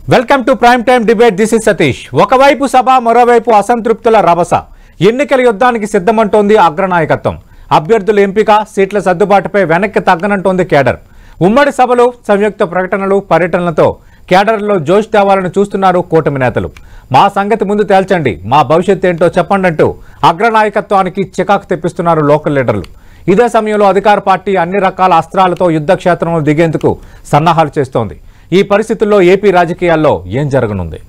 welcome to prime time debate this is Satish ఒకవైపు సభ మరోవైపు అసంతృప్తుల రభస ఎన్నికల యుద్ధానికి సిద్ధమంటోంది అగ్రనాయకత్వం అభ్యర్థుల ఎంపిక సీట్ల సర్దుబాటుపై వెనక్కి తగ్గనంటోంది కేడర్ ఉమ్మడి సభలు సంయుక్త ప్రకటనలు పర్యటనలతో కేడర్లో జోష్ తేవాలని చూస్తున్నారు కూటమి నేతలు మా సంగతి ముందు తేల్చండి మా భవిష్యత్ ఏంటో చెప్పండి అంటూ అగ్రనాయకత్వానికి చికాకు తెప్పిస్తున్నారు లోకల్ లీడర్లు ఇదే సమయంలో అధికార పార్టీ అన్ని రకాల అస్త్రాలతో యుద్ధ క్షేత్రంలో దిగేందుకు సన్నాహాలు చేస్తోంది ఈ పరిస్థితుల్లో ఏపీ రాజకీయాల్లో ఏం జరగనుంది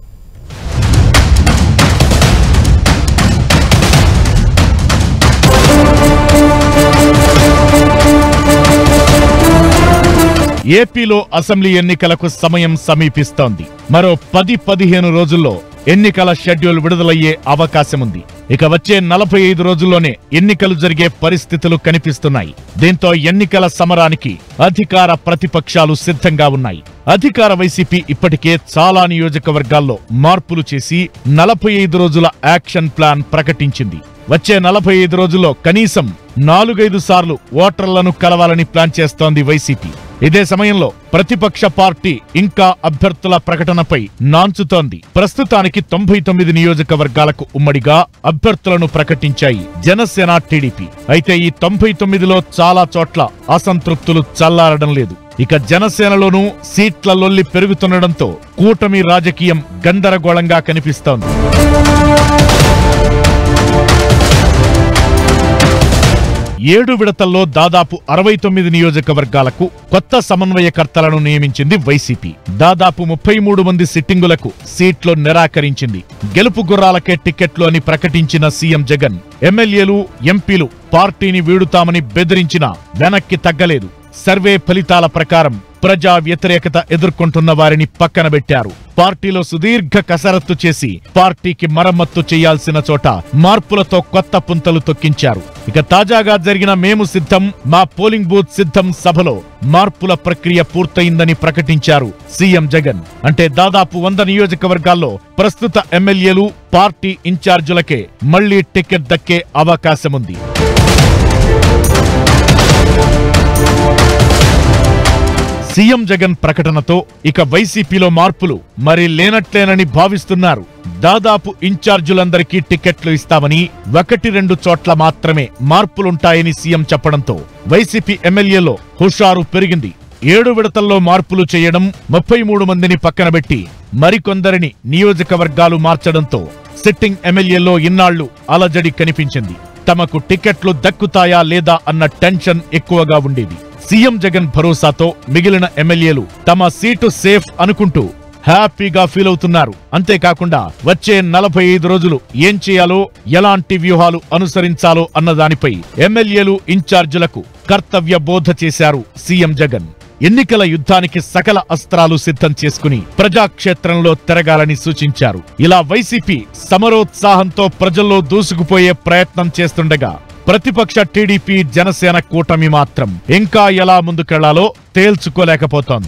ఏపీలో అసెంబ్లీ ఎన్నికలకు సమయం సమీపిస్తోంది మరో పది పదిహేను రోజుల్లో ఎన్నికల షెడ్యూల్ విడుదలయ్యే అవకాశముంది ఇక వచ్చే నలభై ఐదు రోజుల్లోనే ఎన్నికలు జరిగే పరిస్థితులు కనిపిస్తున్నాయి దీంతో ఎన్నికల సమరానికి అధికార ప్రతిపక్షాలు సిద్ధంగా ఉన్నాయి అధికార వైసీపీ ఇప్పటికే చాలా నియోజకవర్గాల్లో మార్పులు చేసి నలభై ఐదు రోజుల యాక్షన్ ప్లాన్ ప్రకటించింది వచ్చే నలభై ఐదు రోజుల్లో కనీసం నాలుగైదు సార్లు ఓటర్లను కలవాలని ప్లాన్ చేస్తోంది వైసీపీ ఇదే సమయంలో ప్రతిపక్ష పార్టీ ఇంకా అభ్యర్థుల ప్రకటనపై నాంచుతోంది ప్రస్తుతానికి తొంభై తొమ్మిది నియోజకవర్గాలకు ఉమ్మడిగా అభ్యర్థులను ప్రకటించాయి జనసేన టీడీపీ అయితే ఈ తొంభై తొమ్మిదిలో చాలా చోట్ల అసంతృప్తులు చల్లారడం లేదు ఇక జనసేనలోనూ సీట్ల లొల్లి పెరుగుతుండటంతో కూటమి రాజకీయం గందరగోళంగా కనిపిస్తోంది ఏడు విడతల్లో దాదాపు అరవై తొమ్మిది నియోజకవర్గాలకు కొత్త సమన్వయకర్తలను నియమించింది వైసీపీ దాదాపు ముప్పై మూడు మంది సిట్టింగులకు సీట్లు నిరాకరించింది గెలుపు గుర్రాలకే టికెట్లు అని ప్రకటించిన సీఎం జగన్ ఎమ్మెల్యేలు ఎంపీలు పార్టీని వీడుతామని బెదిరించినా వెనక్కి తగ్గలేదు సర్వే ఫలితాల ప్రకారం ప్రజా వ్యతిరేకత ఎదుర్కొంటున్న వారిని పక్కన పెట్టారు పార్టీలో సుదీర్ఘ కసరత్తు చేసి పార్టీకి మరమ్మత్తు చేయాల్సిన చోట మార్పులతో కొత్త పుంతలు తొక్కించారు ఇక తాజాగా జరిగిన మేము సిద్ధం మా పోలింగ్ బూత్ సిద్ధం సభలో మార్పుల ప్రక్రియ పూర్తయిందని ప్రకటించారు సీఎం జగన్ అంటే దాదాపు వంద నియోజకవర్గాల్లో ప్రస్తుత ఎమ్మెల్యేలు పార్టీ ఇన్ఛార్జీలకే మళ్లీ టికెట్ దక్కే అవకాశముంది సీఎం జగన్ ప్రకటనతో ఇక వైసీపీలో మార్పులు మరి లేనట్లేనని భావిస్తున్నారు దాదాపు ఇన్ఛార్జీలందరికీ టికెట్లు ఇస్తామని ఒకటి రెండు చోట్ల మాత్రమే మార్పులుంటాయని సీఎం చెప్పడంతో వైసీపీ ఎమ్మెల్యేలో హుషారు పెరిగింది ఏడు విడతల్లో మార్పులు చేయడం ముప్పై మూడు మందిని పక్కనబెట్టి మరికొందరిని నియోజకవర్గాలు మార్చడంతో సిట్టింగ్ ఎమ్మెల్యేలో ఇన్నాళ్లు అలజడి కనిపించింది తమకు టికెట్లు దక్కుతాయా లేదా అన్న టెన్షన్ ఎక్కువగా ఉండేది సీఎం జగన్ భరోసాతో మిగిలిన ఎమ్మెల్యేలు తమ సీటు సేఫ్ అనుకుంటూ హ్యాపీగా ఫీల్ అవుతున్నారు అంతేకాకుండా వచ్చే నలభై ఐదు రోజులు ఏం చేయాలో ఎలాంటి వ్యూహాలు అనుసరించాలో అన్న దానిపై ఎమ్మెల్యేలు ఇన్ఛార్జీలకు కర్తవ్య బోధ చేశారు సీఎం జగన్ ఎన్నికల యుద్ధానికి సకల అస్త్రాలు సిద్ధం చేసుకుని ప్రజాక్షేత్రంలో తిరగాలని సూచించారు ఇలా వైసీపీ సమరోత్సాహంతో ప్రజల్లో దూసుకుపోయే ప్రయత్నం చేస్తుండగా ప్రతిపక్ష టీడీపీ జనసేన కూటమి మాత్రం ఇంకా ఎలా ముందుకెళ్లాలో తేల్చుకోలేకపోతోంది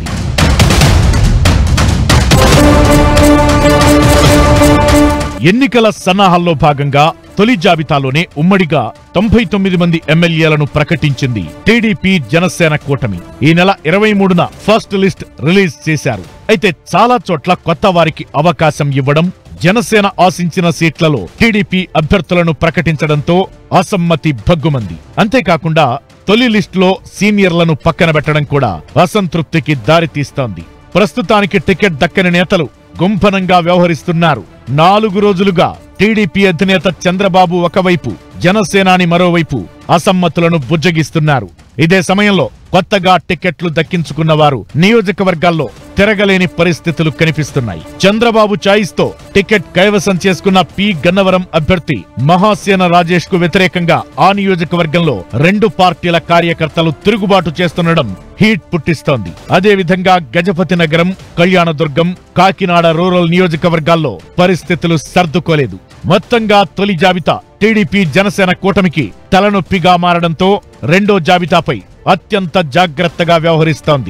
ఎన్నికల సన్నాహాల్లో భాగంగా తొలి జాబితాలోనే ఉమ్మడిగా తొంభై తొమ్మిది మంది ఎమ్మెల్యేలను ప్రకటించింది టీడీపీ జనసేన కూటమి ఈ నెల ఇరవై మూడున ఫస్ట్ లిస్ట్ రిలీజ్ చేశారు అయితే చాలా చోట్ల కొత్త వారికి అవకాశం ఇవ్వడం జనసేన ఆశించిన సీట్లలో టీడీపీ అభ్యర్థులను ప్రకటించడంతో అసమ్మతి భగ్గుమంది అంతేకాకుండా తొలి లిస్టులో సీనియర్లను పక్కన పెట్టడం కూడా అసంతృప్తికి దారితీస్తోంది ప్రస్తుతానికి టికెట్ దక్కని నేతలు గుంభనంగా వ్యవహరిస్తున్నారు నాలుగు రోజులుగా టీడీపీ అధినేత చంద్రబాబు ఒకవైపు జనసేనాని మరోవైపు అసమ్మతులను బుజ్జగిస్తున్నారు ఇదే సమయంలో కొత్తగా టికెట్లు దక్కించుకున్న వారు నియోజకవర్గాల్లో తిరగలేని పరిస్థితులు కనిపిస్తున్నాయి చంద్రబాబు ఛాయిస్తో టికెట్ కైవసం చేసుకున్న పి గన్నవరం అభ్యర్థి మహాసేన రాజేష్ కు వ్యతిరేకంగా ఆ నియోజకవర్గంలో రెండు పార్టీల కార్యకర్తలు తిరుగుబాటు చేస్తుండడం హీట్ పుట్టిస్తోంది అదే విధంగా గజపతి నగరం కళ్యాణదుర్గం కాకినాడ రూరల్ నియోజకవర్గాల్లో పరిస్థితులు సర్దుకోలేదు మొత్తంగా తొలి జాబితా టీడీపీ జనసేన కూటమికి తలనొప్పిగా మారడంతో రెండో జాబితాపై అత్యంత జాగ్రత్తగా వ్యవహరిస్తోంది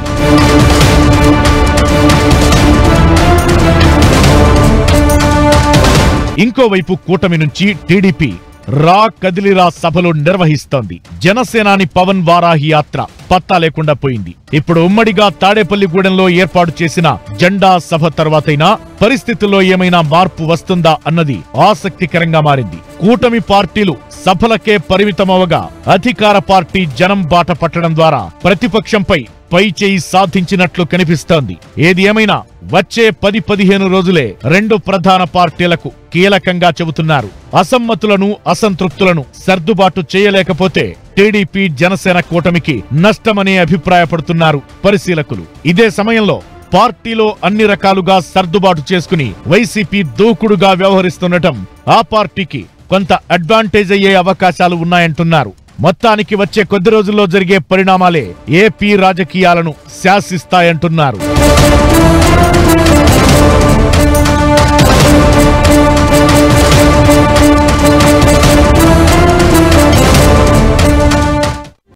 ఇంకోవైపు కూటమి నుంచి టీడీపీ రా కదిలిరా సభలు నిర్వహిస్తోంది జనసేనాని పవన్ వారాహి యాత్ర పత్తా లేకుండా పోయింది ఇప్పుడు ఉమ్మడిగా తాడేపల్లిగూడెంలో ఏర్పాటు చేసిన జెండా సభ తర్వాతైనా పరిస్థితుల్లో ఏమైనా మార్పు వస్తుందా అన్నది ఆసక్తికరంగా మారింది కూటమి పార్టీలు సభలకే పరిమితమవగా అధికార పార్టీ జనం బాట పట్టడం ద్వారా ప్రతిపక్షంపై పై చేయి సాధించినట్లు కనిపిస్తోంది ఏది ఏమైనా వచ్చే పది పదిహేను రోజులే రెండు ప్రధాన పార్టీలకు కీలకంగా చెబుతున్నారు అసమ్మతులను అసంతృప్తులను సర్దుబాటు చేయలేకపోతే టీడీపీ జనసేన కూటమికి నష్టమని అభిప్రాయపడుతున్నారు పరిశీలకులు ఇదే సమయంలో పార్టీలో అన్ని రకాలుగా సర్దుబాటు చేసుకుని వైసీపీ దూకుడుగా వ్యవహరిస్తుండటం ఆ పార్టీకి కొంత అడ్వాంటేజ్ అయ్యే అవకాశాలు ఉన్నాయంటున్నారు మొత్తానికి వచ్చే కొద్ది రోజుల్లో జరిగే పరిణామాలే ఏపీ రాజకీయాలను శాసిస్తాయంటున్నారు